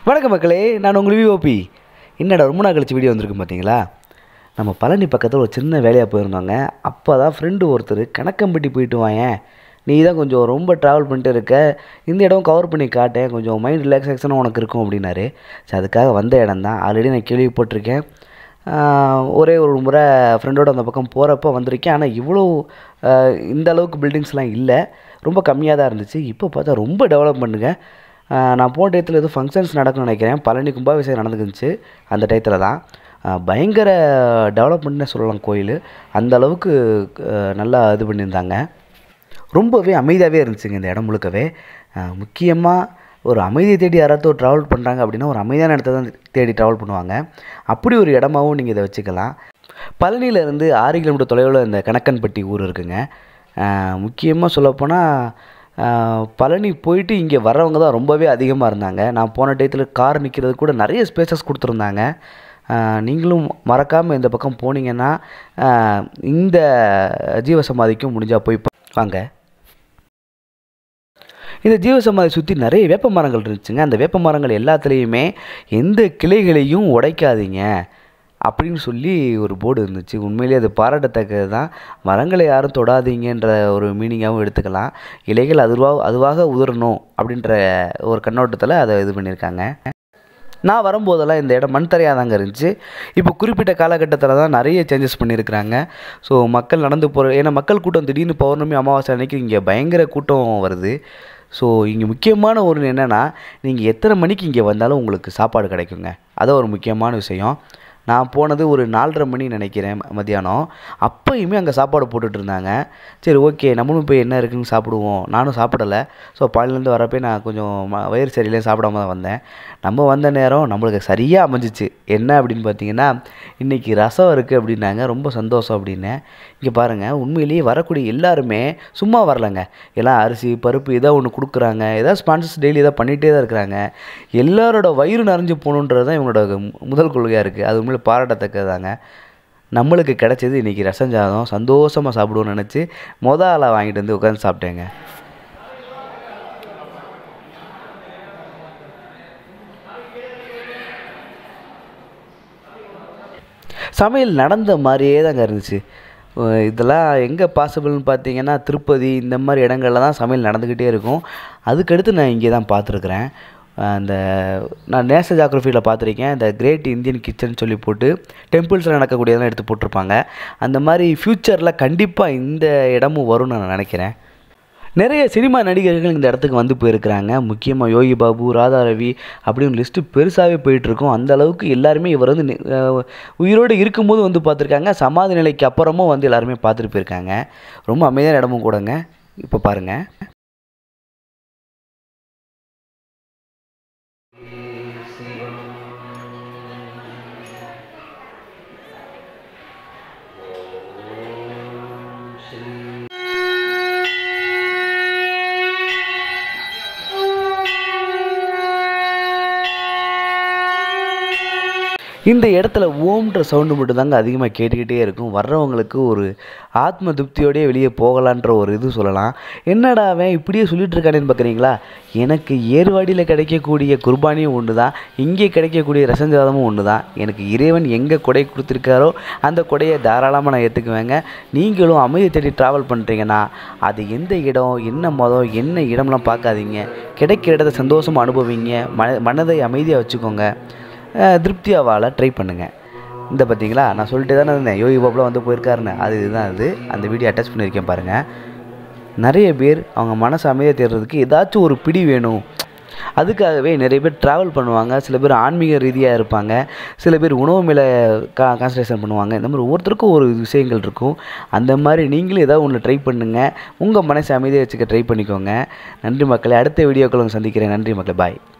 வணக்கம் மக்களே நான் உங்கள் விஓபி என்னடா ரொம்ப நாள் கழிச்சு வீடியோ வந்திருக்கு பார்த்தீங்களா நம்ம பழனி பக்கத்தில் ஒரு சின்ன வேலையாக போயிருந்தோங்க அப்போ தான் ஃப்ரெண்டு ஒருத்தர் கணக்கம்பட்டி போயிட்டு வாயேன் நீ தான் கொஞ்சம் ரொம்ப ட்ராவல் பண்ணிட்டு இருக்க இந்த இடம் கவர் பண்ணி காட்டேன் கொஞ்சம் மைண்ட் ரிலாக்ஸேஷனும் உனக்கு இருக்கும் அப்படின்னாரு சரி அதுக்காக வந்த இடம் தான் ஆல்ரெடி நான் கேள்விப்பட்டிருக்கேன் ஆஹ் ஒரே ஒரு முறை ஃப்ரெண்டோட அந்த பக்கம் போகிறப்ப வந்திருக்கேன் ஆனால் இவ்வளோ ஆஹ் இந்த அளவுக்கு பில்டிங்ஸ்லாம் இல்லை ரொம்ப கம்மியாக தான் இருந்துச்சு இப்போ பார்த்தா ரொம்ப டெவலப் பண்ணுங்க ஆஹ் நான் போன டயத்தில் எதுவும் ஃபங்க்ஷன்ஸ் நடக்கும்னு நினைக்கிறேன் பழனி கும்பாபிஷேகம் நடந்துருந்துச்சு அந்த டயத்தில் தான் ஆஹ் பயங்கர டெவலப்மெண்ட்னே சொல்லலாம் கோயில் அந்த அளவுக்கு ஆஹ் நல்லா இது பண்ணியிருந்தாங்க ரொம்பவே அமைதியாகவே இருந்துச்சுங்க இந்த இடம் முழுக்கவே முக்கியமாக ஒரு அமைதியை தேடி யாராவது ஒரு ட்ராவல் பண்ணுறாங்க அப்படின்னா ஒரு அமைதியான இடத்த தான் தேடி ட்ராவல் பண்ணுவாங்க அப்படி ஒரு இடமாவும் நீங்கள் இதை வச்சுக்கலாம் பழனியிலேருந்து ஆறு கிலோமீட்டர் தொலைவில் இந்த கணக்கன்பட்டி ஊர் இருக்குங்க முக்கியமாக சொல்லப்போனால் பழனி போயிட்டு இங்கே வர்றவங்க தான் ரொம்பவே அதிகமாக இருந்தாங்க நான் போன டயத்தில் கார் நிற்கிறது கூட நிறைய ஸ்பேசஸ் கொடுத்துருந்தாங்க ஆஹ் நீங்களும் மறக்காமல் இந்த பக்கம் போனீங்கன்னா ஆஹ் இந்த ஜீவசமாதிக்கும் முடிஞ்சால் போய் பா- வாங்க இந்த ஜீவசமாதி சுற்றி நிறைய வேப்ப மரங்கள் இருந்துச்சுங்க அந்த வேப்ப மரங்கள் எல்லாத்துலேயுமே எந்த கிளைகளையும் உடைக்காதீங்க அப்படின்னு சொல்லி ஒரு போர்டு இருந்துச்சு உண்மையிலேயே அது பாராட்டத்தக்கது தான் மரங்களை யாரும் தொடாதீங்கன்ற ஒரு மீனிங்காகவும் எடுத்துக்கலாம் இலைகள் அதுவாக அதுவாக உதிரணும் அப்படின்ற ஒரு கண்ணோட்டத்தில் அதை இது பண்ணியிருக்காங்க நான் வரும்போதெல்லாம் இந்த இடம் மண் தரையாக தாங்க இருந்துச்சு இப்போ குறிப்பிட்ட காலகட்டத்தில் தான் நிறைய சேஞ்சஸ் பண்ணியிருக்கிறாங்க ஸோ மக்கள் நடந்து போகிற ஏன்னா மக்கள் கூட்டம் திடீர்னு பௌர்ணமி அமாவாசை அன்னைக்கு இங்கே பயங்கர கூட்டம் வருது ஸோ இங்கே முக்கியமான ஒரு என்னென்னா நீங்கள் எத்தனை மணிக்கு இங்கே வந்தாலும் உங்களுக்கு சாப்பாடு கிடைக்குங்க அதான் ஒரு முக்கியமான விஷயம் நான் போனது ஒரு நாலரை மணி நினைக்கிறேன் ம- மத்தியானம் அப்போயுமே அங்கே சாப்பாடு போட்டுட்டு இருந்தாங்க சரி ஓகே நம்மளும் போய் என்ன இருக்குன்னு சாப்பிடுவோம் நானும் சாப்பிடலை ஸோ பாலிலேருந்து வரப்போ நான் கொஞ்சம் ம- வயிறு சரியில்லை சாப்பிடாம தான் வந்தேன் நம்ம வந்த நேரம் நம்மளுக்கு சரியாக அமைஞ்சிச்சு என்ன அப்படின்னு பார்த்தீங்கன்னா இன்றைக்கி ரசம் இருக்குது அப்படின்னாங்க ரொம்ப சந்தோஷம் அப்படின்னு இங்கே பாருங்கள் உண்மையிலேயே வரக்கூடிய எல்லாருமே சும்மா வரலங்க எல்லாம் அரிசி பருப்பு ஏதோ ஒன்று கொடுக்குறாங்க ஏதாவது ஸ்பான்சர்ஸ் டெய்லி ஏதாவது பண்ணிகிட்டே தான் இருக்கிறாங்க எல்லாரோட வயிறு நிறைஞ்சு போகணுன்றது தான் இவங்களோட மு- முதல் கொள்கையாக இருக்குது அது உண்மையில பாராட்டத்தக்கதாங்க நம்மளுக்கு கிடைச்சது இன்றைக்கி ரசம் சாதம் சந்தோஷமாக சாப்பிடுவோம்னு நினச்சி மொத ஆளாக வாங்கிட்டு வந்து உட்காந்து சாப்பிட்டேங்க சமையல் நடந்த மாதிரியே தாங்க இருந்துச்சு அஹ் இதெல்லாம் எங்கே பாசிபிள்னு பார்த்தீங்கன்னா திருப்பதி இந்த மாதிரி இடங்கள்ல தான் சமையல் நடந்துக்கிட்டே இருக்கும் அதுக்கடுத்து நான் இங்கே தான் பார்த்துருக்குறேன் அந்த நான் நேஷனல் ஜாக்ரஃபியில் பார்த்துருக்கேன் இந்த கிரேட் இந்தியன் கிச்சன் சொல்லி போட்டு டெம்பிள்ஸில் நடக்கக்கூடியதெல்லாம் எடுத்து போட்டிருப்பாங்க அந்த மாதிரி ஃப்யூச்சரில் கண்டிப்பாக இந்த இடமும் வரும்னு நான் நினைக்கிறேன் நிறைய சினிமா நடிகர்கள் இந்த இடத்துக்கு வந்து போயிருக்கிறாங்க முக்கியமாக யோகி பாபு ராதா ரவி அப்படின்னு லிஸ்ட்டு பெருசாகவே போயிட்டுருக்கோம் அந்த அளவுக்கு எல்லாருமே இவர் வந்து நி- அஹ் உயிரோடு இருக்கும்போது வந்து பார்த்துருக்காங்க சமாதி நிலைக்கு அப்புறமும் வந்து எல்லாருமே பார்த்துட்டு போயிருக்காங்க ரொம்ப அமைதியான இடமும் கூடங்க இப்போ பாருங்கள் இந்த இடத்துல ஓம்ன்ற சவுண்டு மட்டும் தாங்க அதிகமாக கேட்டுக்கிட்டே இருக்கும் வர்றவங்களுக்கு ஒரு ஆத்ம திருப்தியோடயே வெளியே போகலான்ற ஒரு இது சொல்லலாம் என்னடா அவன் இப்படியே சொல்லிட்டு இருக்கானேன்னு பார்க்குறீங்களா எனக்கு ஏர்வாடியில் கிடைக்கக்கூடிய குர்பானியும் ஒன்று தான் இங்கே கிடைக்கக்கூடிய ரசஞ்சாதமும் ஒன்று தான் எனக்கு இறைவன் எங்கே கொடை கொடுத்துருக்காரோ அந்த கொடையை தாராளமாக நான் ஏற்றுக்குவேங்க நீங்களும் அமைதி தேடி ட்ராவல் பண்ணுறீங்கன்னா அது எந்த இடம் என்ன மதம் என்ன இடம்லாம் பார்க்காதீங்க கிடைக்கிற இடத்த சந்தோஷமாக அனுபவிங்க மன மனதை அமைதியாக வச்சுக்கோங்க அஹ் திருப்தியாக வாழ ட்ரை பண்ணுங்கள் இந்த பார்த்தீங்களா நான் சொல்லிட்டு தானே இருந்தேன் யோகி பாபுலாம் வந்து போயிருக்காருன்னு அது இதுதான் அது அந்த வீடியோ அட்டாச் பண்ணியிருக்கேன் பாருங்கள் நிறைய பேர் அவங்க மனசு அமைதியாக தேடுறதுக்கு ஏதாச்சும் ஒரு பிடி வேணும் அதுக்காகவே நிறைய பேர் ட்ராவல் பண்ணுவாங்க சில பேர் ஆன்மீக ரீதியாக இருப்பாங்க சில பேர் உணவு மேலே கா கான்சன்ட்ரேஷன் பண்ணுவாங்க இந்த மாதிரி ஒவ்வொருத்தருக்கும் ஒரு விஷயங்கள் இருக்கும் அந்த மாதிரி நீங்களும் ஏதாவது ஒன்று ட்ரை பண்ணுங்கள் உங்கள் மனசை அமைதியாக வச்சுக்க ட்ரை பண்ணிக்கோங்க நன்றி மக்களே அடுத்த வீடியோக்களை சந்திக்கிறேன் நன்றி மக்களே பாய்